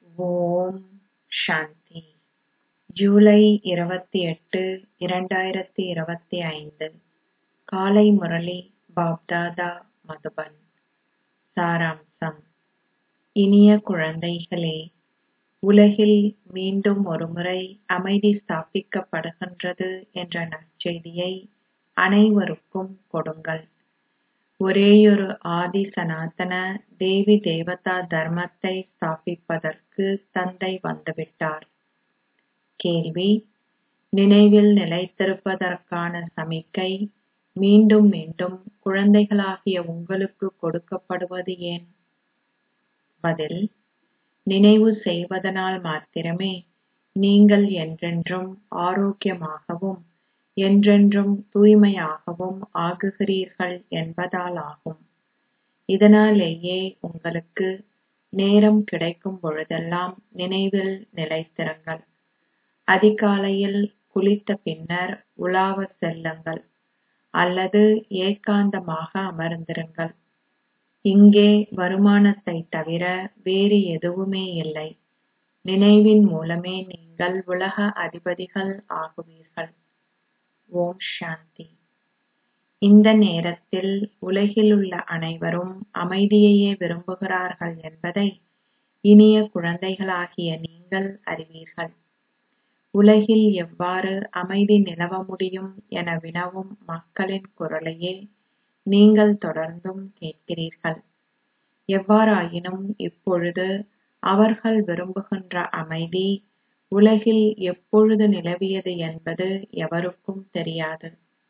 ஓம் சாந்தி ஜூலை இருபத்தி எட்டு இரண்டாயிரத்தி இருபத்தி ஐந்து காலை முரளி பாப்தாதா மதுபன் சாராம்சம் இனிய குழந்தைகளே உலகில் மீண்டும் ஒருமுறை அமைதி ஸ்தாபிக்கப்படுகின்றது என்ற நற்செய்தியை அனைவருக்கும் கொடுங்கள் ஒரேயொரு ஆதி சனாதன தேவி தேவதா தர்மத்தை ஸ்தாபிப்பதற்கு தந்தை வந்துவிட்டார் கேள்வி நினைவில் நிலைத்திருப்பதற்கான சமிக்கை மீண்டும் மீண்டும் குழந்தைகளாகிய உங்களுக்கு கொடுக்கப்படுவது ஏன் பதில் நினைவு செய்வதனால் மாத்திரமே நீங்கள் என்றென்றும் ஆரோக்கியமாகவும் என்றென்றும் தூய்மையாகவும் ஆகுகிறீர்கள் என்பதாலாகும் இதனாலேயே உங்களுக்கு நேரம் கிடைக்கும் பொழுதெல்லாம் நினைவில் நிலைத்திருங்கள் அதிகாலையில் குளித்த பின்னர் உலாவச் செல்லுங்கள் அல்லது ஏகாந்தமாக அமர்ந்திருங்கள் இங்கே வருமானத்தைத் தவிர வேறு எதுவுமே இல்லை நினைவின் மூலமே நீங்கள் உலக அதிபதிகள் ஆகுவீர்கள் ஓம் சாந்தி இந்த நேரத்தில் உலகிலுள்ள அனைவரும் அமைதியையே விரும்புகிறார்கள் என்பதை இனிய குழந்தைகளாகிய நீங்கள் அறிவீர்கள் உலகில் எவ்வாறு அமைதி நிலவ முடியும் என வினவும் மக்களின் குரலையே நீங்கள் தொடர்ந்தும் கேட்கிறீர்கள் எவ்வாறாயினும் இப்பொழுது அவர்கள் விரும்புகின்ற அமைதி உலகில் எப்பொழுது நிலவியது என்பது எவருக்கும் தெரியாது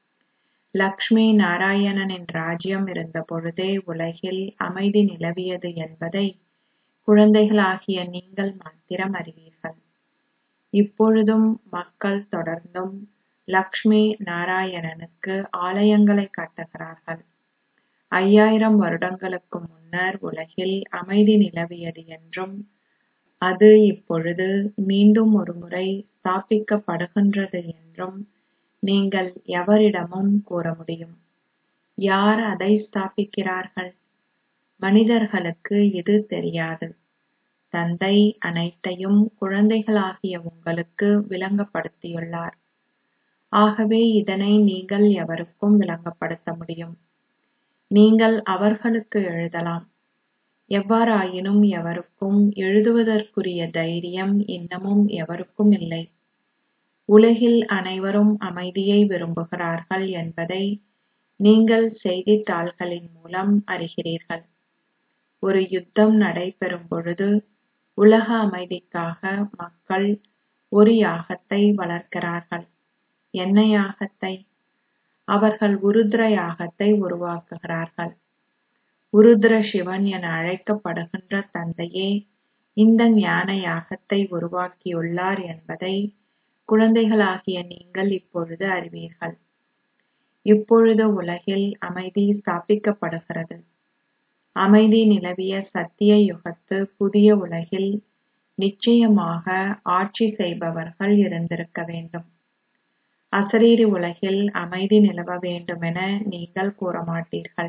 லக்ஷ்மி நாராயணனின் ராஜ்யம் இருந்த பொழுதே உலகில் அமைதி நிலவியது என்பதை குழந்தைகளாகிய நீங்கள் மாத்திரம் அறிவீர்கள் இப்பொழுதும் மக்கள் தொடர்ந்தும் லக்ஷ்மி நாராயணனுக்கு ஆலயங்களை கட்டுகிறார்கள் ஐயாயிரம் வருடங்களுக்கு முன்னர் உலகில் அமைதி நிலவியது என்றும் அது இப்பொழுது மீண்டும் ஒருமுறை ஸ்தாபிக்கப்படுகின்றது என்றும் நீங்கள் எவரிடமும் கூற முடியும் யார் அதை ஸ்தாபிக்கிறார்கள் மனிதர்களுக்கு இது தெரியாது தந்தை அனைத்தையும் குழந்தைகளாகிய உங்களுக்கு விளங்கப்படுத்தியுள்ளார் ஆகவே இதனை நீங்கள் எவருக்கும் விளங்கப்படுத்த முடியும் நீங்கள் அவர்களுக்கு எழுதலாம் எவ்வாறாயினும் எவருக்கும் எழுதுவதற்குரிய தைரியம் இன்னமும் எவருக்கும் இல்லை உலகில் அனைவரும் அமைதியை விரும்புகிறார்கள் என்பதை நீங்கள் செய்தித்தாள்களின் மூலம் அறிகிறீர்கள் ஒரு யுத்தம் நடைபெறும் பொழுது உலக அமைதிக்காக மக்கள் ஒரு யாகத்தை வளர்க்கிறார்கள் என்ன யாகத்தை அவர்கள் உருத்ர யாகத்தை உருவாக்குகிறார்கள் உருத்ர சிவன் என அழைக்கப்படுகின்ற தந்தையே இந்த ஞான யாகத்தை உருவாக்கியுள்ளார் என்பதை குழந்தைகளாகிய நீங்கள் இப்பொழுது அறிவீர்கள் இப்பொழுது உலகில் அமைதி ஸ்தாபிக்கப்படுகிறது அமைதி நிலவிய சத்திய யுகத்து புதிய உலகில் நிச்சயமாக ஆட்சி செய்பவர்கள் இருந்திருக்க வேண்டும் அசரீரி உலகில் அமைதி நிலவ வேண்டுமென நீங்கள் கூற மாட்டீர்கள்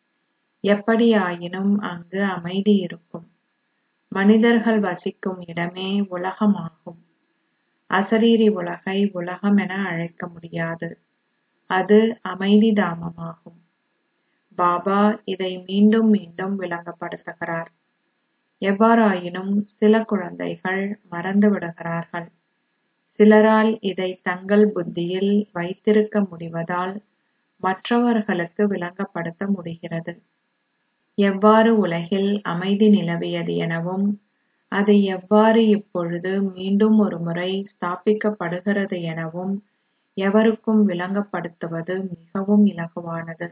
எப்படியாயினும் அங்கு அமைதி இருக்கும் மனிதர்கள் வசிக்கும் இடமே உலகமாகும் அசரீரி உலகை உலகம் என அழைக்க முடியாது அது அமைதி தாமமாகும் பாபா இதை மீண்டும் மீண்டும் விளங்கப்படுத்துகிறார் எவ்வாறாயினும் சில குழந்தைகள் மறந்து விடுகிறார்கள் சிலரால் இதை தங்கள் புத்தியில் வைத்திருக்க முடிவதால் மற்றவர்களுக்கு விளங்கப்படுத்த முடிகிறது எவ்வாறு உலகில் அமைதி நிலவியது எனவும் அது எவ்வாறு இப்பொழுது மீண்டும் ஒருமுறை ஸ்தாபிக்கப்படுகிறது எனவும் எவருக்கும் விளங்கப்படுத்துவது மிகவும் இலகுவானது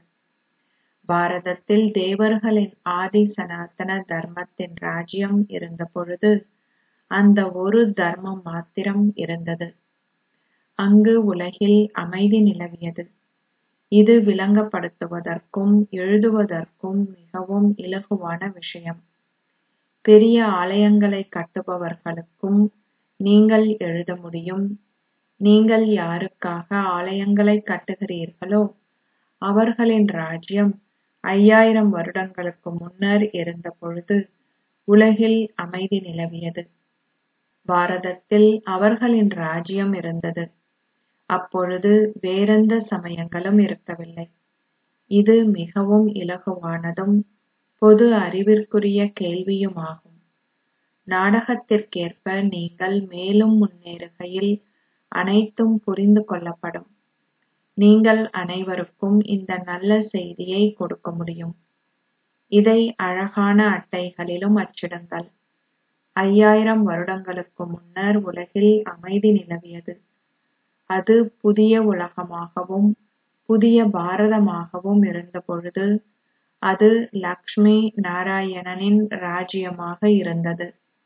பாரதத்தில் தேவர்களின் ஆதி சனாதன தர்மத்தின் ராஜ்யம் இருந்த பொழுது அந்த ஒரு தர்மம் மாத்திரம் இருந்தது அங்கு உலகில் அமைதி நிலவியது இது விளங்கப்படுத்துவதற்கும் எழுதுவதற்கும் மிகவும் இலகுவான விஷயம் பெரிய ஆலயங்களை கட்டுபவர்களுக்கும் நீங்கள் எழுத முடியும் நீங்கள் யாருக்காக ஆலயங்களை கட்டுகிறீர்களோ அவர்களின் ராஜ்யம் ஐயாயிரம் வருடங்களுக்கு முன்னர் இருந்த பொழுது உலகில் அமைதி நிலவியது பாரதத்தில் அவர்களின் ராஜ்யம் இருந்தது அப்பொழுது வேறெந்த சமயங்களும் இருக்கவில்லை இது மிகவும் இலகுவானதும் பொது அறிவிற்குரிய கேள்வியுமாகும் நாடகத்திற்கேற்ப நீங்கள் மேலும் முன்னேறுகையில் அனைத்தும் புரிந்து கொள்ளப்படும் நீங்கள் அனைவருக்கும் இந்த நல்ல செய்தியை கொடுக்க முடியும் இதை அழகான அட்டைகளிலும் அச்சிடுங்கள் ஐயாயிரம் வருடங்களுக்கு முன்னர் உலகில் அமைதி நிலவியது அது புதிய உலகமாகவும் புதிய பாரதமாகவும் இருந்தபொழுது அது லக்ஷ்மி நாராயணனின் ராஜ்யமாக இருந்தது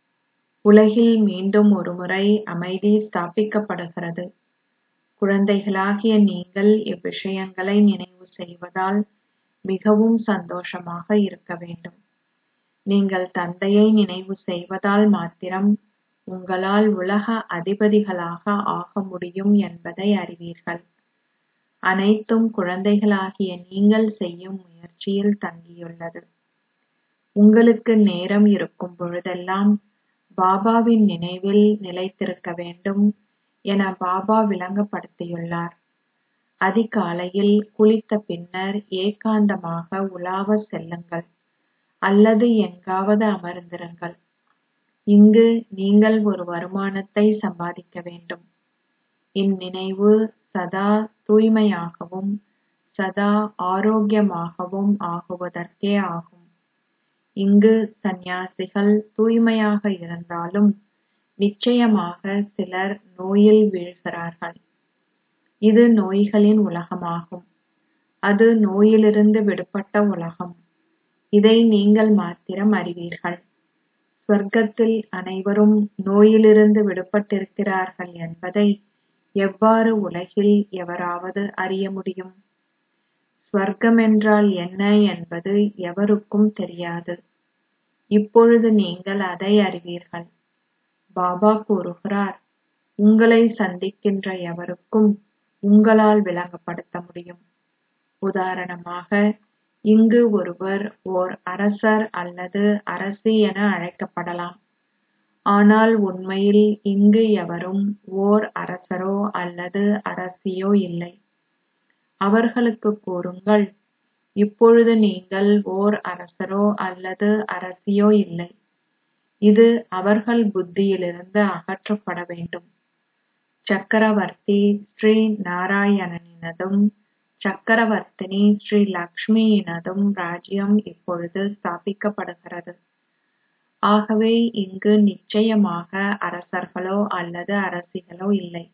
உலகில் மீண்டும் ஒருமுறை அமைதி ஸ்தாபிக்கப்படுகிறது குழந்தைகளாகிய நீங்கள் இவ்விஷயங்களை நினைவு செய்வதால் மிகவும் சந்தோஷமாக இருக்க வேண்டும் நீங்கள் தந்தையை நினைவு செய்வதால் மாத்திரம் உங்களால் உலக அதிபதிகளாக ஆக முடியும் என்பதை அறிவீர்கள் அனைத்தும் குழந்தைகளாகிய நீங்கள் செய்யும் முயற்சியில் தங்கியுள்ளது உங்களுக்கு நேரம் இருக்கும் பொழுதெல்லாம் பாபாவின் நினைவில் நிலைத்திருக்க வேண்டும் என பாபா விளங்கப்படுத்தியுள்ளார் அதிகாலையில் குளித்த பின்னர் ஏகாந்தமாக உலாவ செல்லுங்கள் அல்லது எங்காவது அமர்ந்திருங்கள் இங்கு நீங்கள் ஒரு வருமானத்தை சம்பாதிக்க வேண்டும் இந்நினைவு சதா தூய்மையாகவும் சதா ஆரோக்கியமாகவும் ஆகுவதற்கே ஆகும் இங்கு சந்நியாசிகள் தூய்மையாக இருந்தாலும் நிச்சயமாக சிலர் நோயில் வீழ்கிறார்கள் இது நோய்களின் உலகமாகும் அது நோயிலிருந்து விடுபட்ட உலகம் இதை நீங்கள் மாத்திரம் அறிவீர்கள் ஸ்வர்க்கத்தில் அனைவரும் நோயிலிருந்து விடுபட்டிருக்கிறார்கள் என்பதை எவ்வாறு உலகில் எவராவது அறிய முடியும் ஸ்வர்க்கம் என்றால் என்ன என்பது எவருக்கும் தெரியாது இப்பொழுது நீங்கள் அதை அறிவீர்கள் பாபா கூறுகிறார் உங்களை சந்திக்கின்ற எவருக்கும் உங்களால் விளங்கப்படுத்த முடியும் உதாரணமாக இங்கு ஒருவர் ஓர் அரசர் அல்லது அரசி என அழைக்கப்படலாம் ஆனால் உண்மையில் இங்கு எவரும் ஓர் அரசரோ அல்லது அரசியோ இல்லை அவர்களுக்கு கூறுங்கள் இப்பொழுது நீங்கள் ஓர் அரசரோ அல்லது அரசியோ இல்லை இது அவர்கள் புத்தியிலிருந்து அகற்றப்பட வேண்டும் சக்கரவர்த்தி ஸ்ரீ நாராயணனினதும் சக்கரவர்த்தினி ஸ்ரீ லக்ஷ்மியினதும் ராஜ்யம் இப்பொழுது ஸ்தாபிக்கப்படுகிறது ஆகவே இங்கு நிச்சயமாக அரசர்களோ அல்லது அரசிகளோ இல்லை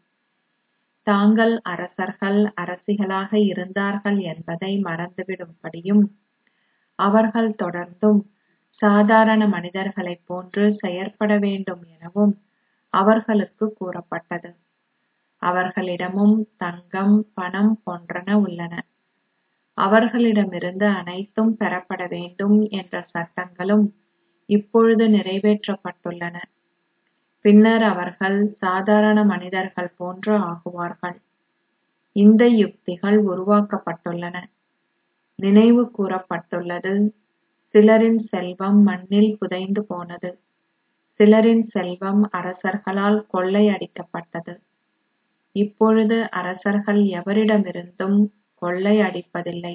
தாங்கள் அரசர்கள் அரசிகளாக இருந்தார்கள் என்பதை மறந்துவிடும்படியும் அவர்கள் தொடர்ந்தும் சாதாரண மனிதர்களைப் போன்று செயற்பட வேண்டும் எனவும் அவர்களுக்கு கூறப்பட்டது அவர்களிடமும் தங்கம் பணம் போன்றன உள்ளன அவர்களிடமிருந்து அனைத்தும் பெறப்பட வேண்டும் என்ற சட்டங்களும் இப்பொழுது நிறைவேற்றப்பட்டுள்ளன பின்னர் அவர்கள் சாதாரண மனிதர்கள் போன்று ஆகுவார்கள் இந்த யுக்திகள் உருவாக்கப்பட்டுள்ளன நினைவு கூறப்பட்டுள்ளது சிலரின் செல்வம் மண்ணில் புதைந்து போனது சிலரின் செல்வம் அரசர்களால் கொள்ளையடிக்கப்பட்டது இப்பொழுது அரசர்கள் எவரிடமிருந்தும் கொள்ளை அடிப்பதில்லை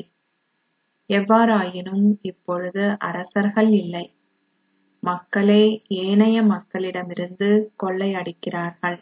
எவ்வாறாயினும் இப்பொழுது அரசர்கள் இல்லை மக்களே ஏனைய மக்களிடமிருந்து கொள்ளையடிக்கிறார்கள்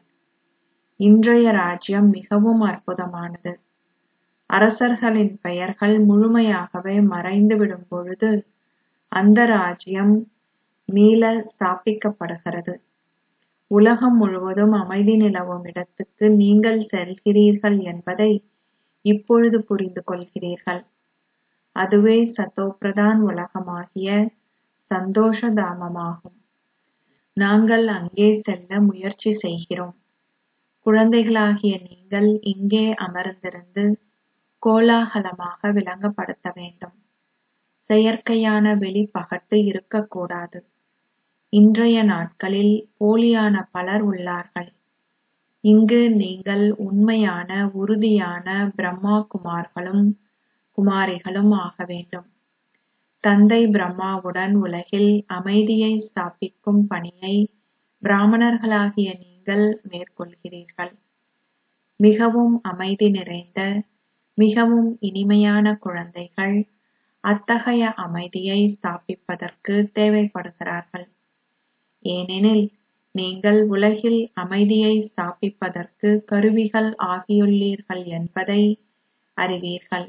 இன்றைய ராஜ்யம் மிகவும் அற்புதமானது அரசர்களின் பெயர்கள் முழுமையாகவே மறைந்துவிடும் பொழுது அந்த ராஜ்யம் மீள ஸ்தாபிக்கப்படுகிறது உலகம் முழுவதும் அமைதி நிலவும் இடத்துக்கு நீங்கள் செல்கிறீர்கள் என்பதை இப்பொழுது புரிந்து கொள்கிறீர்கள் அதுவே சத்தோப்பிரதான் உலகமாகிய சந்தோஷ தாமமாகும் நாங்கள் அங்கே செல்ல முயற்சி செய்கிறோம் குழந்தைகளாகிய நீங்கள் இங்கே அமர்ந்திருந்து கோலாகலமாக விளங்கப்படுத்த வேண்டும் செயற்கையான வெளிப்பகட்டு இருக்கக்கூடாது இன்றைய நாட்களில் போலியான பலர் உள்ளார்கள் இங்கு நீங்கள் உண்மையான உறுதியான பிரம்மா குமார்களும் குமாரிகளும் ஆக வேண்டும் தந்தை பிரம்மாவுடன் உலகில் அமைதியை ஸ்தாபிக்கும் பணியை பிராமணர்களாகிய நீங்கள் மேற்கொள்கிறீர்கள் மிகவும் அமைதி நிறைந்த மிகவும் இனிமையான குழந்தைகள் அத்தகைய அமைதியை ஸ்தாபிப்பதற்கு தேவைப்படுகிறார்கள் ஏனெனில் நீங்கள் உலகில் அமைதியை ஸ்தாபிப்பதற்கு கருவிகள் ஆகியுள்ளீர்கள் என்பதை அறிவீர்கள்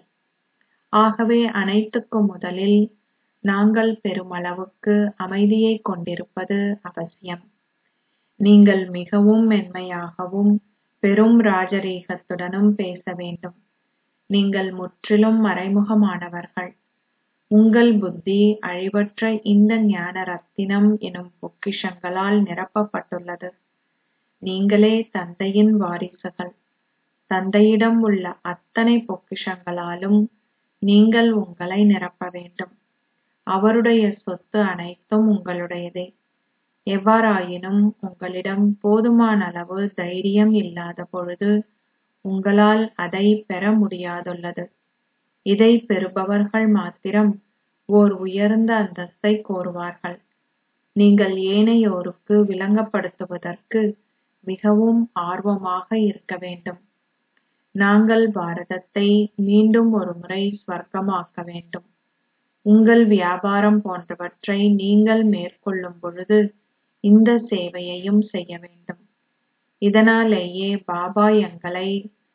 ஆகவே அனைத்துக்கும் முதலில் நாங்கள் பெருமளவுக்கு அமைதியை கொண்டிருப்பது அவசியம் நீங்கள் மிகவும் மென்மையாகவும் பெரும் ராஜரீகத்துடனும் பேச வேண்டும் நீங்கள் முற்றிலும் மறைமுகமானவர்கள் உங்கள் புத்தி அழிவற்ற இந்த ஞான ரத்தினம் எனும் பொக்கிஷங்களால் நிரப்பப்பட்டுள்ளது நீங்களே தந்தையின் வாரிசுகள் தந்தையிடம் உள்ள அத்தனை பொக்கிஷங்களாலும் நீங்கள் உங்களை நிரப்ப வேண்டும் அவருடைய சொத்து அனைத்தும் உங்களுடையதே எவ்வாறாயினும் உங்களிடம் போதுமான அளவு தைரியம் இல்லாத பொழுது உங்களால் அதை பெற முடியாதுள்ளது இதை பெறுபவர்கள் மாத்திரம் ஓர் உயர்ந்த அந்தஸ்தை கோருவார்கள் நீங்கள் ஏனையோருக்கு விளங்கப்படுத்துவதற்கு மிகவும் ஆர்வமாக இருக்க வேண்டும் நாங்கள் பாரதத்தை மீண்டும் ஒருமுறை ஸ்வர்க்கமாக்க வேண்டும் உங்கள் வியாபாரம் போன்றவற்றை நீங்கள் மேற்கொள்ளும் பொழுது இந்த சேவையையும் செய்ய வேண்டும் இதனாலேயே பாபா எங்களை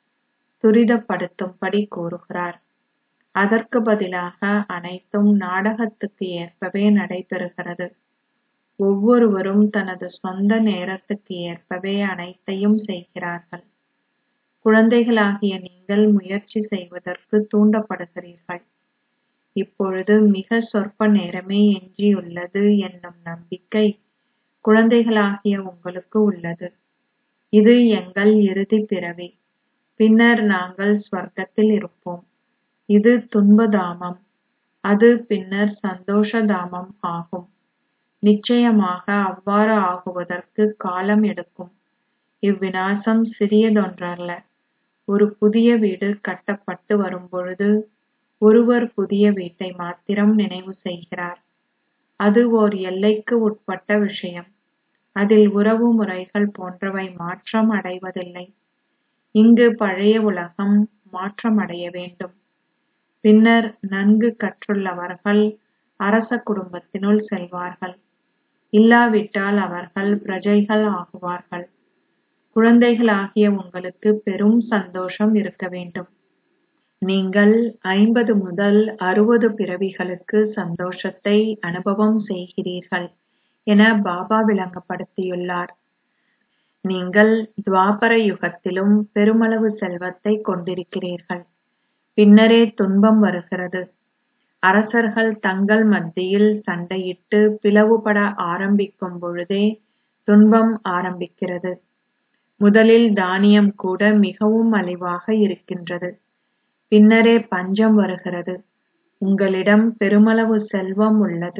துரிதப்படுத்தும்படி கூறுகிறார் அதற்கு பதிலாக அனைத்தும் நாடகத்துக்கு ஏற்பவே நடைபெறுகிறது ஒவ்வொருவரும் தனது சொந்த நேரத்துக்கு ஏற்பவே அனைத்தையும் செய்கிறார்கள் குழந்தைகளாகிய நீங்கள் முயற்சி செய்வதற்கு தூண்டப்படுகிறீர்கள் இப்பொழுது மிக சொற்ப நேரமே எஞ்சியுள்ளது என்னும் நம்பிக்கை குழந்தைகளாகிய உங்களுக்கு உள்ளது இது எங்கள் இறுதி பிறவி பின்னர் நாங்கள் ஸ்வர்க்கத்தில் இருப்போம் இது துன்பதாமம் அது பின்னர் சந்தோஷ தாமம் ஆகும் நிச்சயமாக அவ்வாறு ஆகுவதற்கு காலம் எடுக்கும் இவ்விநாசம் சிறியதொன்றல்ல ஒரு புதிய வீடு கட்டப்பட்டு வரும்பொழுது ஒருவர் புதிய வீட்டை மாத்திரம் நினைவு செய்கிறார் அது ஓர் எல்லைக்கு உட்பட்ட விஷயம் அதில் உறவு முறைகள் போன்றவை மாற்றம் அடைவதில்லை இங்கு பழைய உலகம் மாற்றமடைய வேண்டும் பின்னர் நன்கு கற்றுள்ளவர்கள் அரச குடும்பத்தினுள் செல்வார்கள் இல்லாவிட்டால் அவர்கள் பிரஜைகள் ஆகுவார்கள் குழந்தைகளாகிய உங்களுக்கு பெரும் சந்தோஷம் இருக்க வேண்டும் நீங்கள் ஐம்பது முதல் அறுபது பிறவிகளுக்கு சந்தோஷத்தை அனுபவம் செய்கிறீர்கள் என பாபா விளங்கப்படுத்தியுள்ளார் நீங்கள் துவாபர யுகத்திலும் பெருமளவு செல்வத்தை கொண்டிருக்கிறீர்கள் பின்னரே துன்பம் வருகிறது அரசர்கள் தங்கள் மத்தியில் சண்டையிட்டு பிளவுபட ஆரம்பிக்கும் பொழுதே துன்பம் ஆரம்பிக்கிறது முதலில் தானியம் கூட மிகவும் மலிவாக இருக்கின்றது பின்னரே பஞ்சம் வருகிறது உங்களிடம் பெருமளவு செல்வம் உள்ளது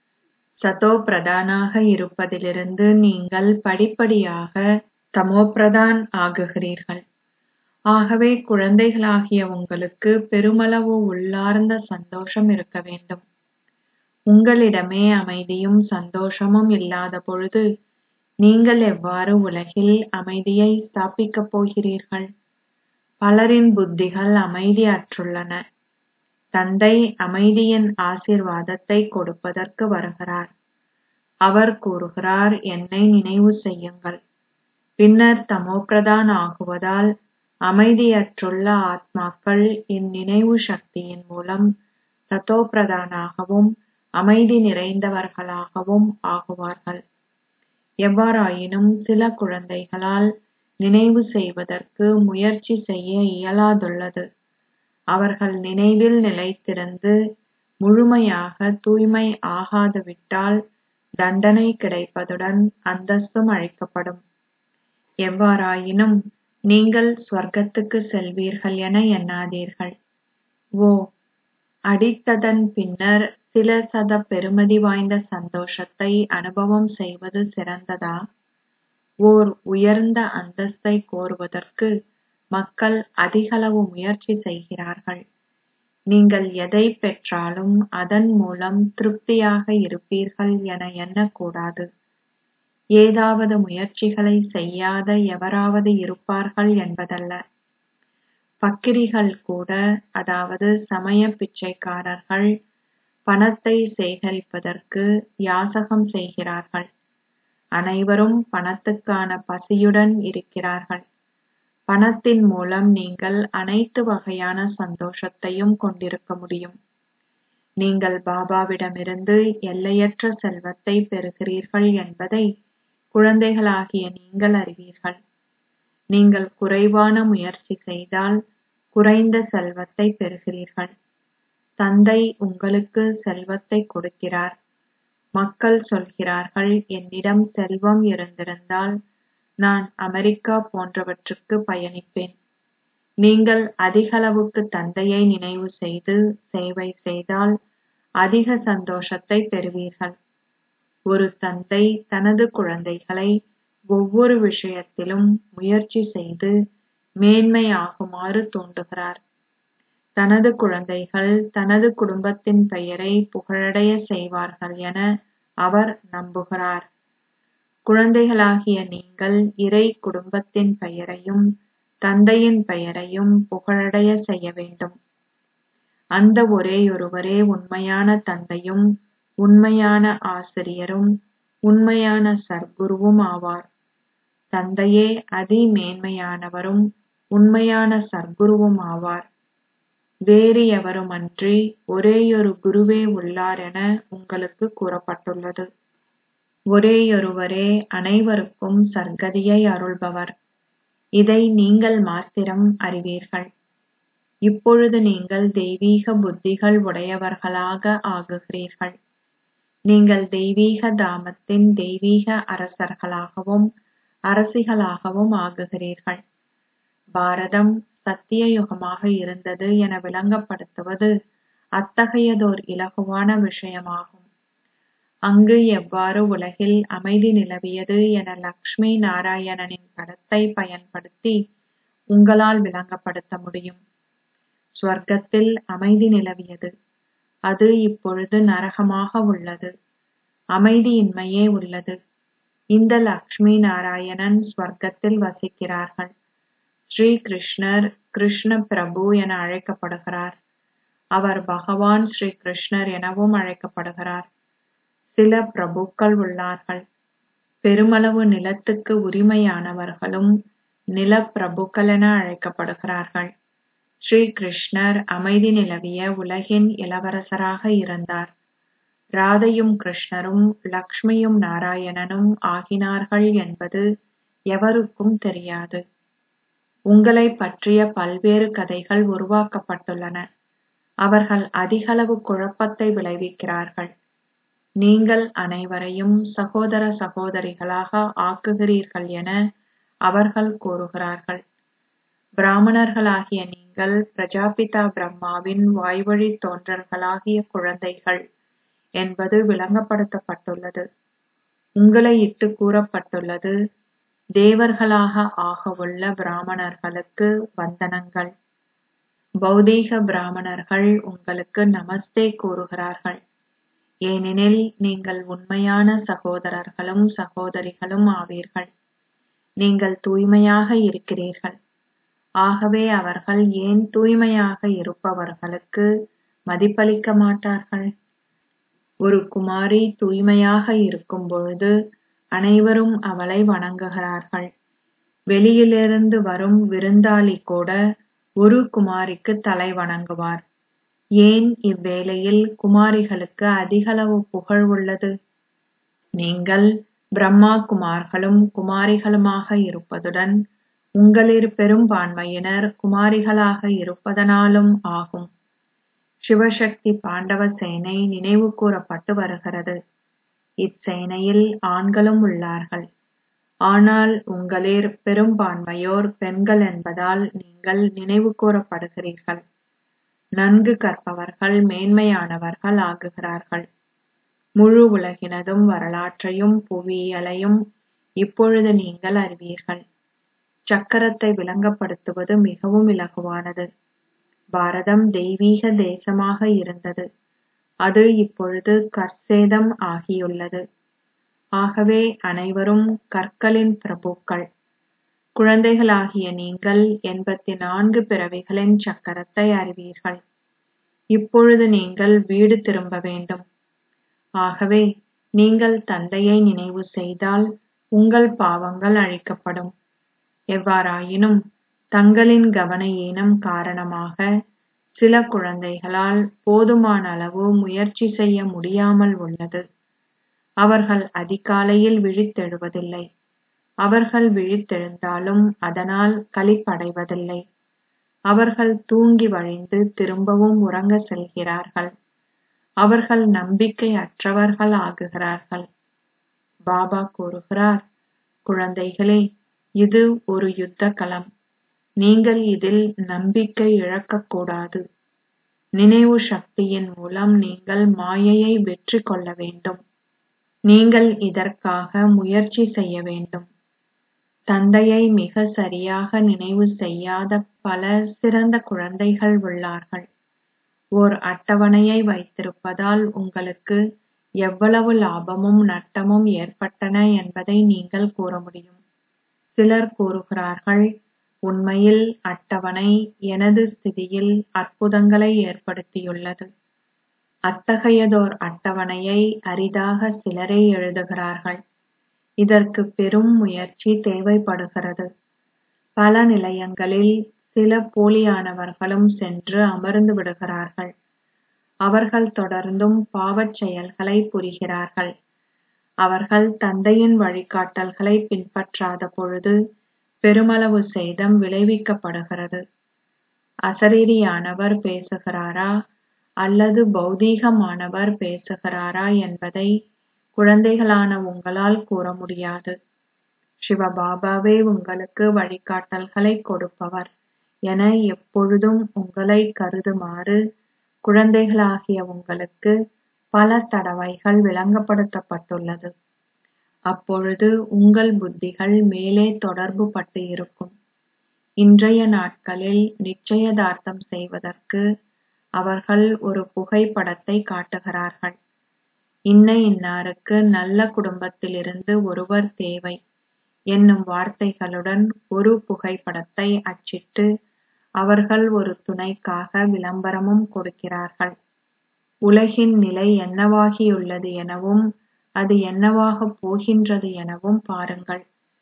சதோ பிரதானாக இருப்பதிலிருந்து நீங்கள் படிப்படியாக தமோபிரதான் ஆகுகிறீர்கள் ஆகவே குழந்தைகளாகிய உங்களுக்கு பெருமளவு உள்ளார்ந்த சந்தோஷம் இருக்க வேண்டும் உங்களிடமே அமைதியும் சந்தோஷமும் இல்லாத பொழுது நீங்கள் எவ்வாறு உலகில் அமைதியை ஸ்தாபிக்கப் போகிறீர்கள் பலரின் புத்திகள் அமைதியற்றுள்ளன தந்தை அமைதியின் ஆசீர்வாதத்தை கொடுப்பதற்கு வருகிறார் அவர் கூறுகிறார் என்னை நினைவு செய்யுங்கள் பின்னர் தமோபிரதான் ஆகுவதால் அமைதியற்றுள்ள ஆத்மாக்கள் இந்நினைவு சக்தியின் மூலம் சதோபிரதானாகவும் அமைதி நிறைந்தவர்களாகவும் ஆகுவார்கள் எவ்வாறாயினும் சில குழந்தைகளால் நினைவு செய்வதற்கு முயற்சி செய்ய இயலாதுள்ளது அவர்கள் நினைவில் நிலைத்திருந்து முழுமையாக தூய்மை ஆகாதுவிட்டால் தண்டனை கிடைப்பதுடன் அந்தஸ்தும் அழிக்கப்படும் எவ்வாறாயினும் நீங்கள் ஸ்வர்க்கத்துக்கு செல்வீர்கள் என எண்ணாதீர்கள் ஓ அடித்ததன் பின்னர் சில சத பெறுமதி வாய்ந்த சந்தோஷத்தை அனுபவம் செய்வது சிறந்ததா ஓர் உயர்ந்த அந்தஸ்தை கோருவதற்கு மக்கள் அதிகளவு முயற்சி செய்கிறார்கள் நீங்கள் எதைப் பெற்றாலும் அதன் மூலம் திருப்தியாக இருப்பீர்கள் என எண்ணக்கூடாது ஏதாவது முயற்சிகளை செய்யாத எவராவது இருப்பார்கள் என்பதல்ல பக்கிரிகள் கூட அதாவது சமய பிச்சைக்காரர்கள் பணத்தை சேகரிப்பதற்கு யாசகம் செய்கிறார்கள் அனைவரும் பணத்துக்கான பசியுடன் இருக்கிறார்கள் பணத்தின் மூலம் நீங்கள் அனைத்து வகையான சந்தோஷத்தையும் கொண்டிருக்க முடியும் நீங்கள் பாபாவிடமிருந்து எல்லையற்ற செல்வத்தை பெறுகிறீர்கள் என்பதை குழந்தைகளாகிய நீங்கள் அறிவீர்கள் நீங்கள் குறைவான முயற்சி செய்தால் குறைந்த செல்வத்தை பெறுகிறீர்கள் தந்தை உங்களுக்கு செல்வத்தை கொடுக்கிறார் மக்கள் சொல்கிறார்கள் என்னிடம் செல்வம் இருந்திருந்தால் நான் அமெரிக்கா போன்றவற்றுக்கு பயணிப்பேன் நீங்கள் அதிகளவுக்கு தந்தையை நினைவு செய்து சேவை செய்தால் அதிக சந்தோஷத்தை பெறுவீர்கள் ஒரு தந்தை தனது குழந்தைகளை ஒவ்வொரு விஷயத்திலும் முயற்சி செய்து மேன்மையாகுமாறு தூண்டுகிறார் தனது குழந்தைகள் தனது குடும்பத்தின் பெயரை புகழடைய செய்வார்கள் என அவர் நம்புகிறார் குழந்தைகளாகிய நீங்கள் இறை குடும்பத்தின் பெயரையும் தந்தையின் பெயரையும் புகழடைய செய்ய வேண்டும் அந்த ஒரேயொருவரே உண்மையான தந்தையும் உண்மையான ஆசிரியரும் உண்மையான சர்க்குருவும் ஆவார் தந்தையே அதி மேன்மையானவரும் உண்மையான சர்க்குருவும் ஆவார் வேறு எவருமன்றி ஒரேயொரு குருவே உள்ளார் என உங்களுக்கு கூறப்பட்டுள்ளது ஒரேயொருவரே அனைவருக்கும் சர்க்கதியை அருள்பவர் இதை நீங்கள் மாத்திரம் அறிவீர்கள் இப்பொழுது நீங்கள் தெய்வீக புத்திகள் உடையவர்களாக ஆகுகிறீர்கள் நீங்கள் தெய்வீக தாமத்தின் தெய்வீக அரசர்களாகவும் அரசிகளாகவும் ஆகுகிறீர்கள் பாரதம் சத்திய யுகமாக இருந்தது என விளங்கப்படுத்துவது அத்தகையதோர் இலகுவான விஷயமாகும் அங்கு எவ்வாறு உலகில் அமைதி நிலவியது என லக்ஷ்மி நாராயணனின் படத்தை பயன்படுத்தி உங்களால் விளங்கப்படுத்த முடியும் ஸ்வர்க்கத்தில் அமைதி நிலவியது அது இப்பொழுது நரகமாக உள்ளது அமைதியின்மையே உள்ளது இந்த லக்ஷ்மி நாராயணன் ஸ்வர்க்கத்தில் வசிக்கிறார்கள் ஸ்ரீ கிருஷ்ணர் கிருஷ்ண பிரபு என அழைக்கப்படுகிறார் அவர் பகவான் ஸ்ரீ கிருஷ்ணர் எனவும் அழைக்கப்படுகிறார் சில பிரபுக்கள் உள்ளார்கள் பெருமளவு நிலத்துக்கு உரிமையானவர்களும் நிலப்பிரபுக்கள் என அழைக்கப்படுகிறார்கள் ஸ்ரீ கிருஷ்ணர் அமைதி நிலவிய உலகின் இளவரசராக இருந்தார் ராதையும் கிருஷ்ணரும் லக்ஷ்மியும் நாராயணனும் ஆகினார்கள் என்பது எவருக்கும் தெரியாது உங்களை பற்றிய பல்வேறு கதைகள் உருவாக்கப்பட்டுள்ளன அவர்கள் அதிகளவு குழப்பத்தை விளைவிக்கிறார்கள் நீங்கள் அனைவரையும் சகோதர சகோதரிகளாக ஆக்குகிறீர்கள் என அவர்கள் கூறுகிறார்கள் பிராமணர்களாகிய நீங்கள் பிரஜாபிதா பிரம்மாவின் வாய்வழி தோன்றல்களாகிய குழந்தைகள் என்பது விளங்கப்படுத்தப்பட்டுள்ளது உங்களை இட்டு கூறப்பட்டுள்ளது தேவர்களாக ஆகவுள்ள பிராமணர்களுக்கு வந்தனங்கள் பௌதீக பிராமணர்கள் உங்களுக்கு நமஸ்தே கூறுகிறார்கள் ஏனெனில் நீங்கள் உண்மையான சகோதரர்களும் சகோதரிகளும் ஆவீர்கள் நீங்கள் தூய்மையாக இருக்கிறீர்கள் ஆகவே அவர்கள் ஏன் தூய்மையாக இருப்பவர்களுக்கு மதிப்பளிக்க மாட்டார்கள் ஒரு குமாரி தூய்மையாக இருக்கும் பொழுது அனைவரும் அவளை வணங்குகிறார்கள் வெளியிலிருந்து வரும் விருந்தாளி கூட ஒரு குமாரிக்கு தலை வணங்குவார் ஏன் இவ்வேளையில் குமாரிகளுக்கு அதிகளவு புகழ் உள்ளது நீங்கள் பிரம்மா குமார்களும் குமாரிகளுமாக இருப்பதுடன் உங்களில் பெரும்பான்மையினர் குமாரிகளாக இருப்பதனாலும் ஆகும் சிவசக்தி பாண்டவ சேனை நினைவு கூறப்பட்டு வருகிறது இச்சேனையில் ஆண்களும் உள்ளார்கள் ஆனால் உங்களில் பெரும்பான்மையோர் பெண்கள் என்பதால் நீங்கள் நினைவு கூறப்படுகிறீர்கள் நன்கு கற்பவர்கள் மேன்மையானவர்கள் ஆகுகிறார்கள் முழு உலகினதும் வரலாற்றையும் புவியியலையும் இப்பொழுது நீங்கள் அறிவீர்கள் சக்கரத்தை விளங்கப்படுத்துவது மிகவும் இலகுவானது பாரதம் தெய்வீக தேசமாக இருந்தது அது இப்பொழுது கற்சேதம் ஆகியுள்ளது ஆகவே அனைவரும் கற்களின் பிரபுக்கள் குழந்தைகளாகிய நீங்கள் எண்பத்தி நான்கு பிறவிகளின் சக்கரத்தை அறிவீர்கள் இப்பொழுது நீங்கள் வீடு திரும்ப வேண்டும் ஆகவே நீங்கள் தந்தையை நினைவு செய்தால் உங்கள் பாவங்கள் அழிக்கப்படும் எவ்வாறாயினும் தங்களின் கவன ஈனம் காரணமாக சில குழந்தைகளால் போதுமான அளவு முயற்சி செய்ய முடியாமல் உள்ளது அவர்கள் அதிகாலையில் விழித்தெழுவதில்லை அவர்கள் விழித்தெழுந்தாலும் அதனால் களிப்படைவதில்லை அவர்கள் தூங்கி வழிந்து திரும்பவும் உறங்க செல்கிறார்கள் அவர்கள் நம்பிக்கை அற்றவர்கள் ஆகுகிறார்கள் பாபா கூறுகிறார் குழந்தைகளே இது ஒரு யுத்த களம் நீங்கள் இதில் நம்பிக்கை இழக்கக்கூடாது நினைவு சக்தியின் மூலம் நீங்கள் மாயையை வெற்றி கொள்ள வேண்டும் நீங்கள் இதற்காக முயற்சி செய்ய வேண்டும் தந்தையை மிக சரியாக நினைவு செய்யாத பல சிறந்த குழந்தைகள் உள்ளார்கள் ஓர் அட்டவணையை வைத்திருப்பதால் உங்களுக்கு எவ்வளவு லாபமும் நட்டமும் ஏற்பட்டன என்பதை நீங்கள் கூற முடியும் சிலர் கூறுகிறார்கள் உண்மையில் அட்டவணை எனது ஸ்திதியில் அற்புதங்களை ஏற்படுத்தியுள்ளது அத்தகையதோர் அட்டவணையை அரிதாக சிலரே எழுதுகிறார்கள் இதற்கு பெரும் முயற்சி தேவைப்படுகிறது பல நிலையங்களில் சில போலியானவர்களும் சென்று அமர்ந்து விடுகிறார்கள் அவர்கள் தொடர்ந்தும் பாவச் செயல்களை புரிகிறார்கள் அவர்கள் தந்தையின் வழிகாட்டல்களை பின்பற்றாத பொழுது பெருமளவு சேதம் விளைவிக்கப்படுகிறது அசரீரியானவர் பேசுகிறாரா அல்லது பௌதீகமானவர் பேசுகிறாரா என்பதை குழந்தைகளான உங்களால் கூற முடியாது சிவபாபாவே உங்களுக்கு வழிகாட்டல்களை கொடுப்பவர் என எப்பொழுதும் உங்களை கருதுமாறு குழந்தைகளாகிய உங்களுக்கு பல தடவைகள் விளங்கப்படுத்தப்பட்டுள்ளது அப்பொழுது உங்கள் புத்திகள் மேலே தொடர்பு பட்டு இருக்கும் இன்றைய நாட்களில் நிச்சயதார்த்தம் செய்வதற்கு அவர்கள் ஒரு புகைப்படத்தை காட்டுகிறார்கள் இன்ன இன்னாருக்கு நல்ல குடும்பத்திலிருந்து ஒருவர் தேவை என்னும் வார்த்தைகளுடன் ஒரு புகைப்படத்தை அச்சிட்டு அவர்கள் ஒரு துணைக்காக விளம்பரமும் கொடுக்கிறார்கள் உலகின் நிலை என்னவாகியுள்ளது எனவும் அது என்னவாகப் போகின்றது எனவும் பாருங்கள்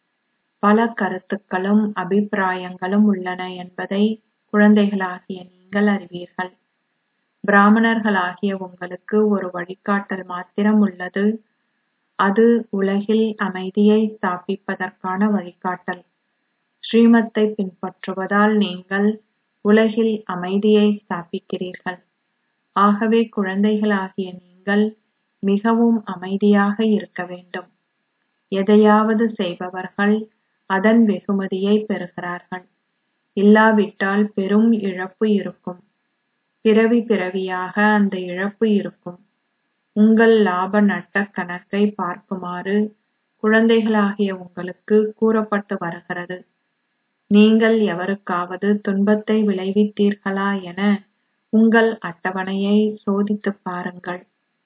பல கருத்துக்களும் அபிப்பிராயங்களும் உள்ளன என்பதை குழந்தைகளாகிய நீங்கள் அறிவீர்கள் பிராமணர்களாகிய உங்களுக்கு ஒரு வழிகாட்டல் மாத்திரம் உள்ளது அது உலகில் அமைதியை ஸ்தாபிப்பதற்கான வழிகாட்டல் ஸ்ரீமத்தை பின்பற்றுவதால் நீங்கள் உலகில் அமைதியை ஸ்தாபிக்கிறீர்கள் ஆகவே குழந்தைகளாகிய நீங்கள் மிகவும் அமைதியாக இருக்க வேண்டும் எதையாவது செய்பவர்கள் அதன் வெகுமதியை பெறுகிறார்கள் இல்லாவிட்டால் பெரும் இழப்பு இருக்கும் பிறவி பிறவியாக அந்த இழப்பு இருக்கும் உங்கள் லாப நட்ட கணக்கை பார்க்குமாறு குழந்தைகளாகிய உங்களுக்கு கூறப்பட்டு வருகிறது நீங்கள் எவருக்காவது துன்பத்தை விளைவித்தீர்களா என உங்கள் அட்டவணையை சோதித்துப் பாருங்கள்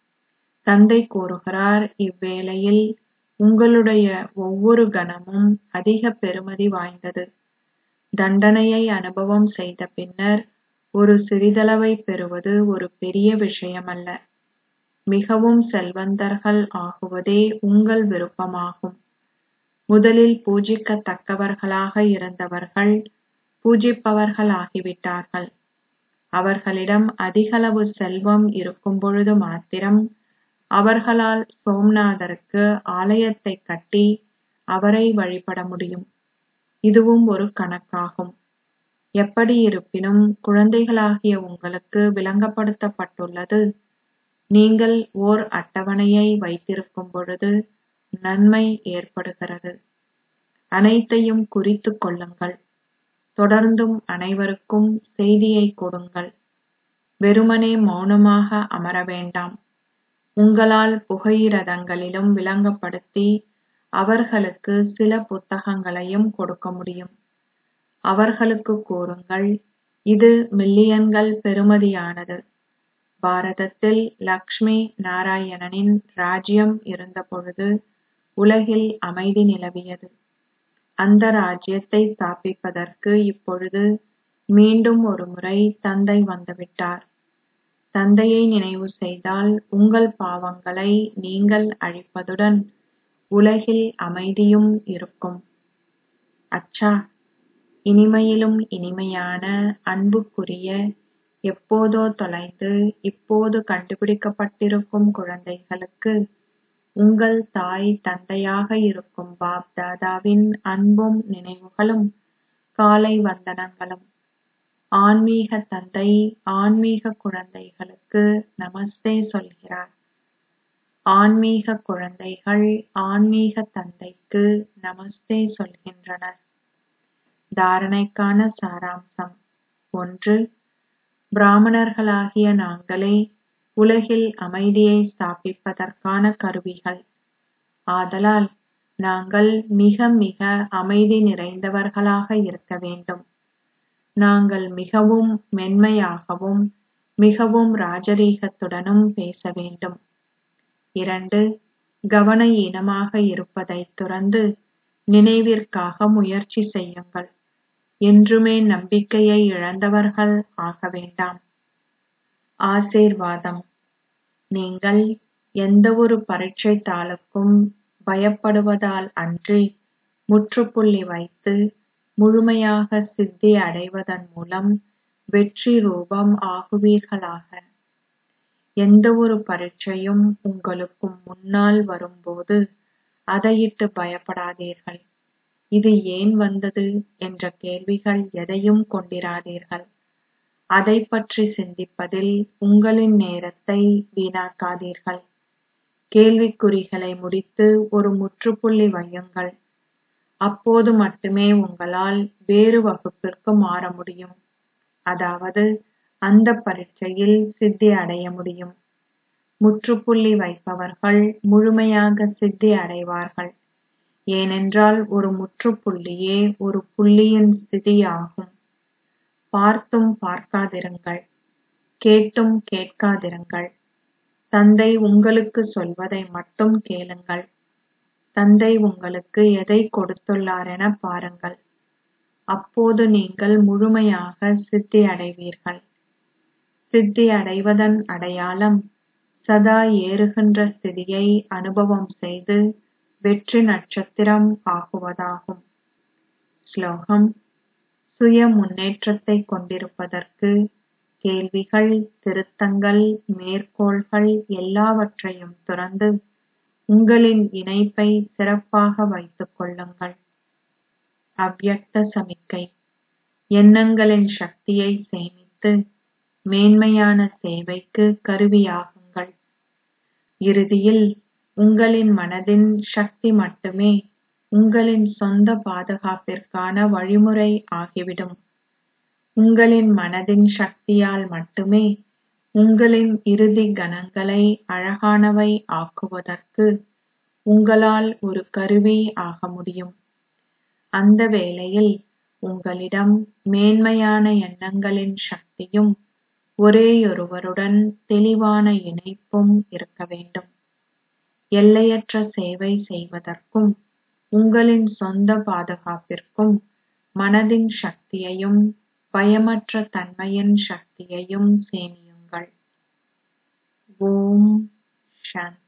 தந்தை கூறுகிறார் இவ்வேளையில் உங்களுடைய ஒவ்வொரு கணமும் அதிக பெறுமதி வாய்ந்தது தண்டனையை அனுபவம் செய்த பின்னர் ஒரு சிறிதளவை பெறுவது ஒரு பெரிய விஷயமல்ல மிகவும் செல்வந்தர்கள் ஆகுவதே உங்கள் விருப்பமாகும் முதலில் பூஜிக்கத்தக்கவர்களாக இருந்தவர்கள் பூஜிப்பவர்கள் ஆகிவிட்டார்கள் அவர்களிடம் அதிகளவு செல்வம் இருக்கும் பொழுது மாத்திரம் அவர்களால் சோம்நாதருக்கு ஆலயத்தை கட்டி அவரை வழிபட முடியும் இதுவும் ஒரு கணக்காகும் எப்படி இருப்பினும் குழந்தைகளாகிய உங்களுக்கு விளங்கப்படுத்தப்பட்டுள்ளது நீங்கள் ஓர் அட்டவணையை வைத்திருக்கும் பொழுது நன்மை ஏற்படுகிறது அனைத்தையும் குறித்துக் கொள்ளுங்கள் தொடர்ந்தும் அனைவருக்கும் செய்தியை கொடுங்கள் வெறுமனே மௌனமாக அமர வேண்டாம் உங்களால் புகையிரதங்களிலும் விளங்கப்படுத்தி அவர்களுக்கு சில புத்தகங்களையும் கொடுக்க முடியும் அவர்களுக்கு கூறுங்கள் இது மில்லியன்கள் பெறுமதியானது பாரதத்தில் லக்ஷ்மி நாராயணனின் ராஜ்யம் இருந்தபொழுது உலகில் அமைதி நிலவியது அந்த ராஜ்யத்தை ஸ்தாபிப்பதற்கு இப்பொழுது மீண்டும் ஒரு முறை தந்தை வந்துவிட்டார் தந்தையை நினைவு செய்தால் உங்கள் பாவங்களை நீங்கள் அழிப்பதுடன் உலகில் அமைதியும் இருக்கும் அச்சா இனிமையிலும் இனிமையான அன்புக்குரிய எப்போதோ தொலைந்து இப்போது கண்டுபிடிக்கப்பட்டிருக்கும் குழந்தைகளுக்கு உங்கள் தாய் தந்தையாக இருக்கும் பாப் தாதாவின் அன்பும் நினைவுகளும் காலை வந்தனங்களும் ஆன்மீக தந்தை ஆன்மீக குழந்தைகளுக்கு நமஸ்தே சொல்கிறார் ஆன்மீக குழந்தைகள் ஆன்மீக தந்தைக்கு நமஸ்தே சொல்கின்றனர் தாரணைக்கான சாராம்சம் ஒன்று பிராமணர்களாகிய நாங்களே உலகில் அமைதியை ஸ்தாபிப்பதற்கான கருவிகள் ஆதலால் நாங்கள் மிக மிக அமைதி நிறைந்தவர்களாக இருக்க வேண்டும் நாங்கள் மிகவும் மென்மையாகவும் மிகவும் ராஜரீகத்துடனும் பேச வேண்டும் இரண்டு கவன ஈனமாக இருப்பதைத் துறந்து நினைவிற்காக முயற்சி செய்யுங்கள் என்றுமே நம்பிக்கையை இழந்தவர்கள் ஆக வேண்டாம் ஆசீர்வாதம் நீங்கள் எந்தவொரு பரீட்சை தாளுக்கும் பயப்படுவதால் அன்றி முற்றுப்புள்ளி வைத்து முழுமையாக சித்தி அடைவதன் மூலம் வெற்றி ரூபம் ஆகுவீர்களாக எந்தவொரு பரீட்சையும் உங்களுக்கும் முன்னால் வரும்போது அதையிட்டு பயப்படாதீர்கள் இது ஏன் வந்தது என்ற கேள்விகள் எதையும் கொண்டிராதீர்கள் அதைப் பற்றி சிந்திப்பதில் உங்களின் நேரத்தை வீணாக்காதீர்கள் கேள்விக்குறிகளை முடித்து ஒரு முற்றுப்புள்ளி வையுங்கள் அப்போது மட்டுமே உங்களால் வேறு வகுப்பிற்கு மாற முடியும் அதாவது அந்த பரீட்சையில் சித்தி அடைய முடியும் முற்றுப்புள்ளி வைப்பவர்கள் முழுமையாக சித்தி அடைவார்கள் ஏனென்றால் ஒரு முற்றுப்புள்ளியே ஒரு புள்ளியின் ஸ்திதியாகும் பார்த்தும் பார்க்காதிருங்கள் கேட்டும் கேட்காதிருங்கள் தந்தை உங்களுக்கு சொல்வதை மட்டும் கேளுங்கள் தந்தை உங்களுக்கு எதை கொடுத்துள்ளாரென பாருங்கள் அப்போது நீங்கள் முழுமையாக சித்தி அடைவீர்கள் சித்தி அடைவதன் அடையாளம் சதா ஏறுகின்ற ஸ்திதியை அனுபவம் செய்து வெற்றி நட்சத்திரம் ஆகுவதாகும் ஸ்லோகம் சுய முன்னேற்றத்தை கொண்டிருப்பதற்கு கேள்விகள் திருத்தங்கள் மேற்கோள்கள் எல்லாவற்றையும் துறந்து உங்களின் இணைப்பை சிறப்பாக வைத்துக் கொள்ளுங்கள் அவ்யக்த சமிக்கை எண்ணங்களின் சக்தியை சேமித்து மேன்மையான சேவைக்கு கருவியாகுங்கள் இறுதியில் உங்களின் மனதின் சக்தி மட்டுமே உங்களின் சொந்த பாதுகாப்பிற்கான வழிமுறை ஆகிவிடும் உங்களின் மனதின் சக்தியால் மட்டுமே உங்களின் இறுதி கணங்களை அழகானவை ஆக்குவதற்கு உங்களால் ஒரு கருவி ஆக முடியும் அந்த வேளையில் உங்களிடம் மேன்மையான எண்ணங்களின் சக்தியும் ஒரேயொருவருடன் தெளிவான இணைப்பும் இருக்க வேண்டும் எல்லையற்ற சேவை செய்வதற்கும் உங்களின் சொந்த பாதுகாப்பிற்கும் மனதின் சக்தியையும் பயமற்ற தன்மையின் சக்தியையும் சேமியுங்கள் ஓம் சாந்தி